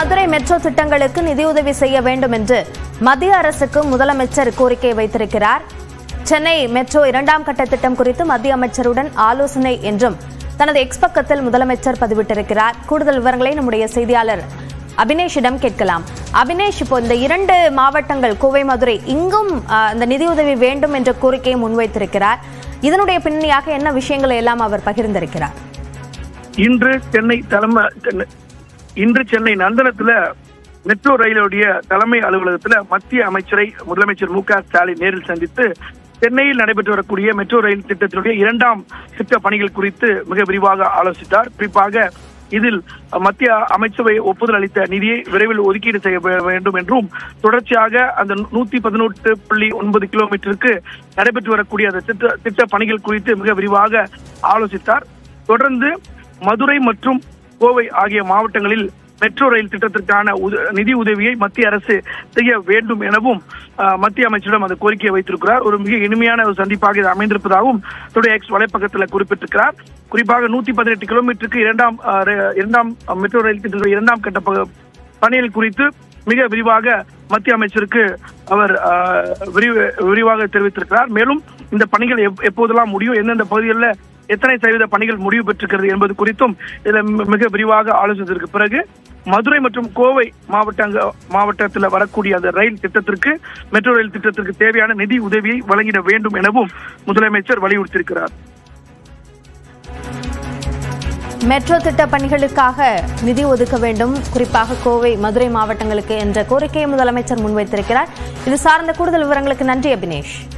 Madurai metro திட்டங்களுக்கு நிதியுதவி செய்ய வேண்டும் என்று மத்திய அரசுக்கு முதலமைச்சர் கோரிக்கை வைத்திருக்கிறார் சென்னை மெட்ரோ இரண்டாம் கட்ட திட்டம் குறித்து மத்திய அமைச்சருடன் ஆலோசனை என்றும் தனது எக்ஸ் பக்கத்தில் முதலமைச்சர் பதிவிட்டிருக்கிறார் கூடுதல் விவரங்களை நம்முடைய செய்தியாளர் அபினேஷிடம் கேட்கலாம் அபினேஷ் இப்போ இந்த இரண்டு மாவட்டங்கள் கோவை மதுரை இங்கும் ஆஹ், இந்த நிதியுதவி வேண்டும் என்ற கோரிக்கையை முன்வைத்திருக்கிறார் இதனுடைய பின்னணியாக என்ன விஷயங்களை எல்லாம் அவர் பகிர்ந்திருக்கிறார் இன்று சென்னை தலைமை சென்னை- இன்று சென்னை நந்தனத்துல மெட்ரோ ரயிலுடைய தலைமை அலுவலகத்துல மத்திய அமைச்சரை முதலமைச்சர் மு க ஸ்டாலின் நேரில் சந்தித்து சென்னையில் நடைபெற்று வரக்கூடிய மெட்ரோ ரயில் திட்டத்தினுடைய இரண்டாம் திட்ட பணிகள் குறித்து மிக விரிவாக ஆலோசித்தார் குறிப்பாக இதில் மத்திய அமைச்சரவை ஒப்புதல் அளித்த நிதியை விரைவில் ஒதுக்கீடு செய்ய வே- வேண்டும் என்றும் தொடர்ச்சியாக அந்த நூத்தி பதினெட்டு புள்ளி ஒன்பது கிலோமீட்டருக்கு நடைபெற்று வரக்கூடிய அந்த திட்ட திட்ட பணிகள் குறித்து மிக விரிவாக ஆலோசித்தார் தொடர்ந்து மதுரை மற்றும் கோவை ஆகிய மாவட்டங்களில் மெட்ரோ ரயில் திட்டத்திற்கான உத- நிதி உதவியை மத்திய அரசு செய்ய வேண்டும் எனவும் அஹ், மத்திய அமைச்சரிடம் அந்த கோரிக்கையை வைத்திருக்கிறார் ஒரு மிக இனிமையான ஒரு சந்திப்பாக இது அமைந்திருப்பதாகவும் தன்னுடைய எக்ஸ் வலைப்பக்கத்தில் குறிப்பிட்டிருக்கிறார் குறிப்பாக நூத்தி பதினெட்டு கிலோமீட்டருக்கு இரண்டாம் அஹ், ரெ- இரண்டாம் மெட்ரோ ரயில் திட்டத்தின் இரண்டாம் கட்ட ப- பணிகள் குறித்து மிக விரிவாக மத்திய அமைச்சருக்கு அவர் அஹ், விரிவு- விரிவாக தெரிவித்திருக்கிறார் மேலும் இந்த பணிகள் எப்- எப்போதெல்லாம் முடியும் எந்தெந்த பகுதிகளில் எத்தனை சதவீத பணிகள் முடிவு பெற்றிருக்கிறது என்பது குறித்தும் இதில் மி- மிக விரிவாக ஆலோசித்ததற்கு பிறகு மதுரை மற்றும் கோவை மாவட்டங்க மாவட்டத்தில் வரக்கூடிய அந்த ரயில் திட்டத்திற்கு மெட்ரோ ரயில் திட்டத்திற்கு தேவையான நிதி உதவியை வழங்கிட வேண்டும் எனவும் முதலமைச்சர் வலியுறுத்தியிருக்கிறார் மெட்ரோ திட்ட பணிகளுக்காக நிதி ஒதுக்க வேண்டும் குறிப்பாக கோவை மதுரை மாவட்டங்களுக்கு என்ற கோரிக்கையை முதலமைச்சர் முன்வைத்திருக்கிறார் இது சார்ந்த கூடுதல் விவரங்களுக்கு நன்றி அபினேஷ்